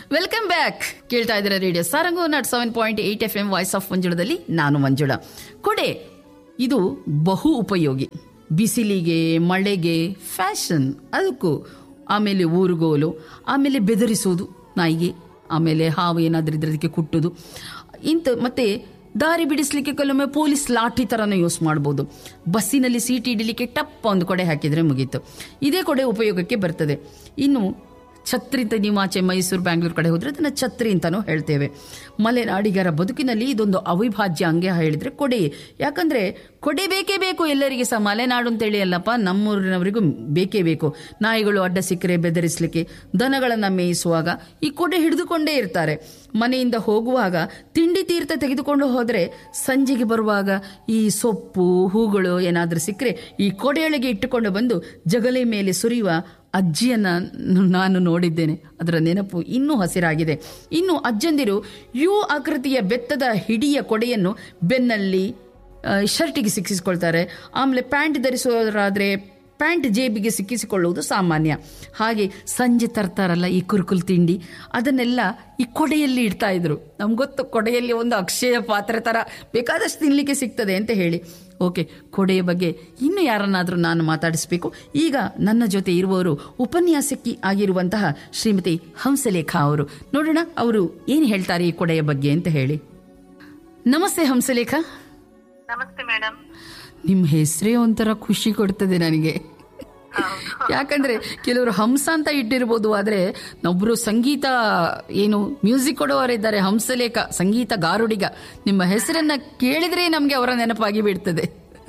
Welcome back ಕೇಳ್ತಾ ಇದ್ದೀರಾ radio Sarang nought seven point eight F M voice of ಮಂಜುಳದಲ್ಲಿ ನಾನು ಮಂಜುಳ ಕೊಡೆ ಇದು ಬಹು ಉಪಯೋಗಿ ಬಿಸಿಲಿಗೆ ಮಳೆಗೆ ಫ್ಯಾಷನ್ ಅದಕ್ಕೂ ಆಮೇಲೆ ಊರುಗೋಲು ಆಮೇಲೆ ಬೆದರಿಸೋದು ನಾಯಿಗೆ ಆಮೇಲೆ ಹಾವು ಏನಾದ್ರೂ ಇದ್ರೆ ಅದಕ್ಕೆ ಕುಟ್ಟೋದು ಇಂಥ ಮತ್ತೆ ದಾರಿ ಬಿಡಿಸ್ಲಿಕ್ಕೆ ಕೆಲವೊಮ್ಮೆ ಪೊಲೀಸ್ ಲಾಠಿ ಥರನೂ ಯೂಸ್ ಮಾಡ್ಬೋದು ಬಸ್ಸಿನಲ್ಲಿ ಸೀಟ್ ಹಿಡಿಲಿಕ್ಕೆ ಟಪ್ ಒಂದು ಕೊಡೆ ಹಾಕಿದರೆ ಮುಗೀತು ಇದೇ ಕೊಡೆ ಉಪಯೋಗಕ್ಕೆ ಬರ್ತದೆ ಇನ್ನು ಛತ್ರಿ ಅಂತ ನೀವು ಆಚೆ ಮೈಸೂರು ಬ್ಯಾಂಗ್ಳೂರು ಕಡೆ ಹೋದ್ರೆ ಅದನ್ನು ಛತ್ರಿ ಅಂತಲೂ ಹೇಳ್ತೇವೆ ಮಲೆನಾಡಿಗರ ಬದುಕಿನಲ್ಲಿ ಇದೊಂದು ಅವಿಭಾಜ್ಯ ಅಂಗೆ ಹೇಳಿದ್ರೆ ಕೊಡೆ ಯಾಕಂದ್ರೆ ಕೊಡೆ ಬೇಕೇ ಬೇಕು ಎಲ್ಲರಿಗೆ ಸಹ ಮಲೆನಾಡು ಅಂತೇಳಿ ಅಲ್ಲಪ್ಪ ನಮ್ಮೂರಿನವರಿಗೂ ಬೇಕೇ ಬೇಕು ನಾಯಿಗಳು ಅಡ್ಡ ಸಿಕ್ಕರೆ ಬೆದರಿಸಲಿಕ್ಕೆ ದನಗಳನ್ನು ಮೇಯಿಸುವಾಗ ಈ ಕೊಡೆ ಹಿಡಿದುಕೊಂಡೇ ಇರ್ತಾರೆ ಮನೆಯಿಂದ ಹೋಗುವಾಗ ತಿಂಡಿ ತೀರ್ಥ ತೆಗೆದುಕೊಂಡು ಹೋದರೆ ಸಂಜೆಗೆ ಬರುವಾಗ ಈ ಸೊಪ್ಪು ಹೂಗಳು ಏನಾದರೂ ಸಿಕ್ಕರೆ ಈ ಕೊಡೆಯೊಳಗೆ ಇಟ್ಟುಕೊಂಡು ಬಂದು ಜಗಲಿ ಮೇಲೆ ಸುರಿಯುವ ಅಜ್ಜಿಯನ್ನ ನಾನು ನೋಡಿದ್ದೇನೆ ಅದರ ನೆನಪು ಇನ್ನೂ ಹಸಿರಾಗಿದೆ ಇನ್ನು ಅಜ್ಜಂದಿರು ಯು ಆಕೃತಿಯ ಬೆತ್ತದ ಹಿಡಿಯ ಕೊಡೆಯನ್ನು ಬೆನ್ನಲ್ಲಿ ಆ, ಶರ್ಟಿಗೆ ಸಿಕ್ಕಿಸಿಕೊಳ್ತಾರೆ ಆಮೇಲೆ ಪ್ಯಾಂಟ್ ಧರಿಸೋರಾದ್ರೆ ಪ್ಯಾಂಟ್ ಜೇಬಿಗೆ ಸಿಕ್ಕಿಸಿಕೊಳ್ಳುವುದು ಸಾಮಾನ್ಯ ಹಾಗೆ ಸಂಜೆ ತರ್ತಾರಲ್ಲ ಈ ಕುರುಕುಲ್ ತಿಂಡಿ ಅದನ್ನೆಲ್ಲ ಈ ಕೊಡೆಯಲ್ಲಿ ಇಡ್ತಾ ಇದ್ರು ನಮ್ಗೆ ಗೊತ್ತು ಕೊಡೆಯಲ್ಲಿ ಒಂದು ಅಕ್ಷಯ ಪಾತ್ರೆ ಥರ ಬೇಕಾದಷ್ಟು ತಿನ್ನಲಿಕ್ಕೆ ಸಿಗ್ತದೆ ಅಂತ ಹೇಳಿ ಓಕೆ ಕೊಡೆಯ ಬಗ್ಗೆ ಇನ್ನು ಯಾರನ್ನಾದರೂ ನಾನು ಮಾತಾಡಿಸ್ಬೇಕು ಈಗ ನನ್ನ ಜೊತೆ ಇರುವವರು ಉಪನ್ಯಾಸಕಿ ಆಗಿರುವಂತಹ ಶ್ರೀಮತಿ ಹಂಸಲೇಖ ಅವರು ನೋಡೋಣ ಅವರು ಏನು ಹೇಳ್ತಾರೆ ಈ ಕೊಡೆಯ ಬಗ್ಗೆ ಅಂತ ಹೇಳಿ ನಮಸ್ತೆ ಹಂಸಲೇಖ ನಮಸ್ತೆ ಮೇಡಮ್ ನಿಮ್ಮ ಹೆಸರೇ ಒಂಥರ ಖುಷಿ ಕೊಡ್ತದೆ ನನಗೆ ಯಾಕಂದ್ರೆ ಕೆಲವರು ಹಂಸ ಅಂತ ಇಟ್ಟಿರ್ಬೋದು ಆದ್ರೆ ನೊಬ್ರು ಸಂಗೀತ ಏನು ಮ್ಯೂಸಿಕ್ ಕೊಡುವವರಿದ್ದಾರೆ ಹಂಸಲೇಖ ಸಂಗೀತ ಗಾರುಡಿಗ ನಿಮ್ಮ ಹೆಸರನ್ನ ಕೇಳಿದ್ರೆ ನಮ್ಗೆ ಅವರ ನೆನಪಾಗಿ ಬಿಡ್ತದೆ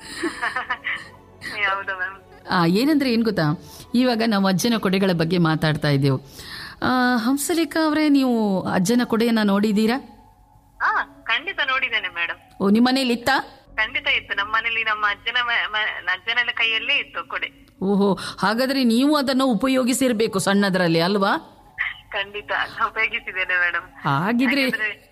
ಹೌದು ಮ್ಯಾಮ್ ಆ, ಏನಂದ್ರೆ ಏನ್ ಗೊತ್ತಾ ಇವಾಗ ನಾವು ಅಜ್ಜನ ಕೊಡೆಗಳ ಬಗ್ಗೆ ಮಾತಾಡ್ತಾ ಇದ್ದೆವು ಆ, ಹಂಸಲೇಖ ಅವರೇ ನೀವು ಅಜ್ಜನ ಕೊಡೆಯನ್ನ ನೋಡಿದ್ದೀರಾ ಹಾ ಖಂಡಿತ ನೋಡಿದ್ದೇನೆ ಮೇಡಮ್ ಓ ನಿಮ್ಮ ಮನೇಲಿ ಇತ್ತಾ ಖಂಡಿತ ಇತ್ತು ನಮ್ಮ ಮನೇಲಿ ನಮ್ಮ ಅಜ್ಜನ ಮ- ಮ- ಅಜ್ಜನ ಕೈಯಲ್ಲೇ ಇತ್ತು ಕೊಡೆ ಓಹೋ ಹಾಗಾದ್ರೆ ನೀವು ಅದನ್ನು ಉಪಯೋಗಿಸಿರ್ಬೇಕು ಸಣ್ಣದರಲ್ಲಿ ಅಲ್ವಾ ಖಂಡಿತ ಉಪಯೋಗಿಸಿದ್ದೇನೆ ಮೇಡಮ್ ಹಾಗಿದ್ರೆ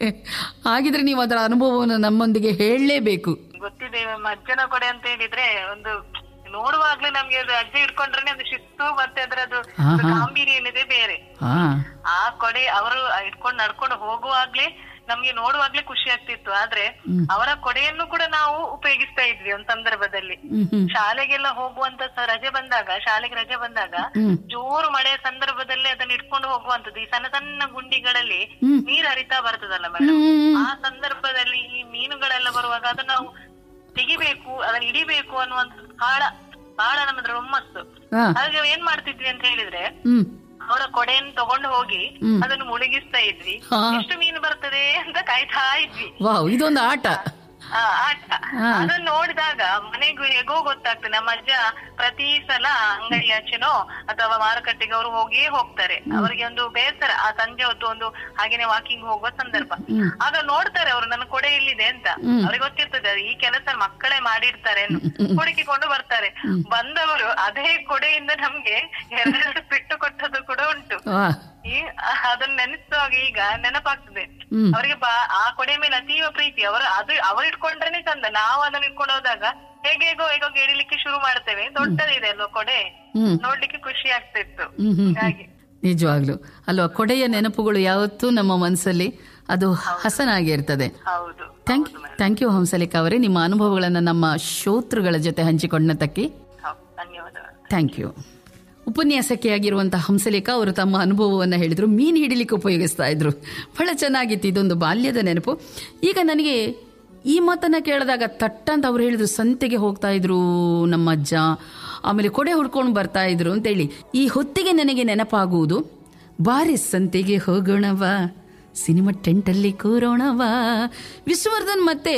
ಹಾಗಿದ್ರೆ ನೀವು ಅದರ ಅನುಭವವನ್ನು ನಮ್ಮೊಂದಿಗೆ ಹೇಳಲೇಬೇಕು ಗೊತ್ತಿದೆ ಮ್ಯಾಮ್ ಅಜ್ಜನ ಕೊಡೆ ಅಂತ ಹೇಳಿದ್ರೆ ಒಂದು ನೋಡುವಾಗ್ಲೇ ನಮ್ಗೆ ಅದು ಅಜ್ಜ ಇಟ್ಕೊಂಡ್ರೆ ಒಂದು ಶಿಸ್ತು ಮತ್ತೆ ಅದರದ್ದು ಹಾ, ಹಾ. ಗಾಂಭೀರ್ಯ ಏನಿದೆ ಬೇರೆ ಹಾ ಆ ಕೊಡೆ ಅವರು ಇಟ್ಕೊಂಡು ನಡ್ಕೊಂಡು ಹೋಗುವಾಗ್ಲೇ ನಮ್ಗೆ ನೋಡುವಾಗ್ಲೇ ಖುಷಿ ಆಗ್ತಿತ್ತು ಆದ್ರೆ ಅವರ ಕೊಡೆಯನ್ನು ಕೂಡ ನಾವು ಉಪಯೋಗಿಸ್ತಾ ಇದ್ವಿ ಒಂದು ಸಂದರ್ಭದಲ್ಲಿ ಹ್ಮ್ ಹ್ಮ್ ಶಾಲೆಗೆಲ್ಲ ಹೋಗುವಂತ ಸ- ರಜೆ ಬಂದಾಗ ಶಾಲೆಗೆ ರಜೆ ಬಂದಾಗ ಹ್ಮ್. ಜೋರು ಮಳೆಯ ಸಂದರ್ಭದಲ್ಲಿ ಅದನ್ನ ಇಟ್ಕೊಂಡು ಹೋಗುವಂತದ್ದು ಈ ಸಣ್ಣ ಸಣ್ಣ ಗುಂಡಿಗಳಲ್ಲಿ ಹ್ಮ್. ನೀರ್ ಹರಿತಾ ಬರ್ತದಲ್ಲ ಮೇಡಮ್ ಹ್ಮ್. ಆ ಸಂದರ್ಭದಲ್ಲಿ ಈ ಮೀನುಗಳೆಲ್ಲ ಬರುವಾಗ ಅದನ್ನ ನಾವು ತೆಗಿಬೇಕು ಅದನ್ನ ಹಿಡಿಬೇಕು ಅನ್ನುವಂತ ಬಹಳ ಬಹಳ ನಮ್ಮದ್ರ ಹುಮ್ಮಸ್ಸು ಹಾ ಹಾಗೆ ಏನ್ ಮಾಡ್ತಿದ್ವಿ ಅಂತ ಹೇಳಿದ್ರೆ ಹ್ಮ್ ಅವರ ಕೊಡೆಯನ್ನು ತಗೊಂಡು ಹೋಗಿ ಹ್ಮ್. ಅದನ್ನು ಮುಳುಗಿಸ್ತಾ ಇದ್ವಿ ಹಾ. ಎಷ್ಟು ಮೀನು ಬರ್ತದೆ ಅಂತ ಕಾಯ್ತಾ ಇದ್ವಿ ವಾವ್ ಇದೊಂದು ಆಟ ಆ, ಆಟ ಹಾ. ಅದನ್ನ ನೋಡಿದಾಗ ಮನೆಗೂ ಹೇಗೋ ಗೊತ್ತಾಗ್ತದೆ ನಮ್ಮ ಅಜ್ಜ ಪ್ರತಿ ಸಲ ಅಂಗಡಿ ಆಚೆನೋ ಅಥವಾ ಮಾರುಕಟ್ಟೆಗೆ ಅವರು ಹೋಗಿಯೇ ಹೋಗ್ತಾರೆ ಅವರಿಗೆ ಒಂದು ಬೇಸರ ಆ ಸಂಜೆ ಹೊತ್ತು ಒಂದು ಹಾಗೇನೆ ವಾಕಿಂಗ್ ಹೋಗುವ ಸಂದರ್ಭ ಆಗ ನೋಡ್ತಾರೆ ಅವರು ನನ್ನ ಕೊಡೆ ಇಲ್ಲಿದೆ ಅಂತ ಅವ್ರಿಗೆ ಗೊತ್ತಿರ್ತದೆ ಅದು ಈ ಕೆಲಸ ಮಕ್ಕಳೇ ಮಾಡಿರ್ತಾರೆ ಅಂತ. ಹುಡುಕಿಕೊಂಡು ಬರ್ತಾರೆ ಬಂದವರು ಅದೇ ಕೊಡೆಯಿಂದ ನಮ್ಗೆ ಎರಡೆರಡು ಪೆಟ್ಟು ಕೊಟ್ಟದ್ದು ಕೂಡ ಉಂಟು ವಾ ಈ ಅದನ್ನ ನೆನೆಸುವಾಗ ಈಗ ನೆನಪಾಗ್ತದೆ ಹ್ಮ್. ಅವರಿಗೆ ಬಾ ಆ ಕೊಡೆ ಮೇಲೆ ಅತೀವ ಪ್ರೀತಿ ಅವರು ಅದು ಅವ್ರು ಇಟ್ಕೊಂಡ್ರೇನೆ ಚಂದ ನಾವು ಅದನ್ನ ಇಟ್ಕೊಂಡು ಹೋದಾಗ ಹೇಗೆ ಹೇಗೋ ಹೇಗೋ ಎಳಿಲಿಕ್ಕೆ ಶುರು ಮಾಡ್ತೇವೆ ದೊಡ್ಡದಿದೆ ಅಲ್ವಾ ಕೊಡೆ ಹ್ಮ್ ನೋಡ್ಲಿಕ್ಕೆ ಖುಷಿ ಆಗ್ತಿತ್ತು ಹ್ಮ್ ಹ್ಮ್ ಹಾಗೆ ನಿಜವಾಗ್ಲು ಅಲ್ವಾ ಕೊಡೆಯ ನೆನಪುಗಳು ಯಾವತ್ತೂ ನಮ್ಮ ಮನಸ್ಸಲ್ಲಿ ಅದು ಹಸನಾಗಿ ಇರ್ತದೆ ಹೌದು ಥ್ಯಾಂಕ್ ಥ್ಯಾಂಕ್ ಯು ಹಂಸಲೇಖ ಅವರೇ ನಿಮ್ಮ ಅನುಭವಗಳನ್ನು ನಮ್ಮ ಶ್ರೋತೃಗಳ ಜೊತೆ ಹಂಚಿಕೊಂಡತಕ್ಕೆ ಹೌದು ಧನ್ಯವಾದಗಳು ಥ್ಯಾಂಕ್ ಯು ಉಪನ್ಯಾಸಕಿಯಾಗಿರುವಂತಹ ಹಂಸಲೇಖ ಅವರು ತಮ್ಮ ಅನುಭವವನ್ನು ಹೇಳಿದರು ಮೀನು ಹಿಡಿಲಿಕ್ಕೆ ಉಪಯೋಗಿಸ್ತಾ ಇದ್ರು ಬಹಳ ಚೆನ್ನಾಗಿತ್ತು ಇದೊಂದು ಬಾಲ್ಯದ ನೆನಪು ಈಗ ನನಗೆ ಈ ಮಾತನ್ನ ಕೇಳಿದಾಗ ತಟ್ಟ ಅಂತ ಅವ್ರು ಹೇಳಿದ್ರು ಸಂತೆಗೆ ಹೋಗ್ತಾ ಇದ್ರು ನಮ್ಮ ಅಜ್ಜ ಆಮೇಲೆ ಕೊಡೆ ಹುಡ್ಕೊಂಡು ಬರ್ತಾ ಇದ್ರು ಅಂತೇಳಿ ಈ ಹೊತ್ತಿಗೆ ನನಗೆ ನೆನಪಾಗುವುದು ಬಾರಿ ಸಂತೆಗೆ ಹೋಗೋಣವಾ ಸಿನಿಮಾ ಟೆಂಟಲ್ಲಿ ಕೂರೋಣವಾ ವಿಷ್ಣುವರ್ಧನ್ ಮತ್ತೆ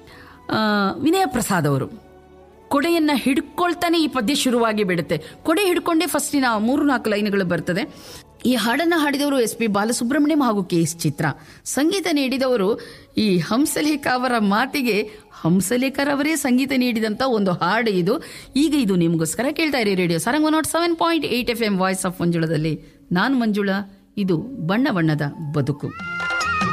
ಆ, ವಿನಯ ಪ್ರಸಾದ್ ಅವರು ಕೊಡೆಯನ್ನ ಹಿಡ್ಕೊಳ್ತಾನೆ ಈ ಪದ್ಯ ಶುರುವಾಗಿ ಬಿಡುತ್ತೆ ಕೊಡೆ ಹಿಡ್ಕೊಂಡೇ ಫಸ್ಟಿನ ಮೂರು ನಾಲ್ಕು ಲೈನ್ಗಳು ಬರ್ತದೆ ಈ ಹಾಡನ್ನ ಹಾಡಿದವರು ಎಸ್ ಪಿ ಬಾಲಸುಬ್ರಹ್ಮಣ್ಯಂ ಹಾಗೂ ಕೆ ಎಸ್ ಚಿತ್ರ ಸಂಗೀತ ನೀಡಿದವರು ಈ ಹಂಸಲೇಖ ಅವರ ಮಾತಿಗೆ ಹಂಸಲೇಖರವರೇ ಸಂಗೀತ ನೀಡಿದಂತ ಒಂದು ಹಾಡು ಇದು ಈಗ ಇದು ನಿಮಗೋಸ್ಕರ ಕೇಳ್ತಾ ಇರಿ radio Sarang nought seven point eight F M voice of ಮಂಜುಳದಲ್ಲಿ ನಾನು ಮಂಜುಳಾ ಇದು ಬಣ್ಣ ಬಣ್ಣದ ಬದುಕು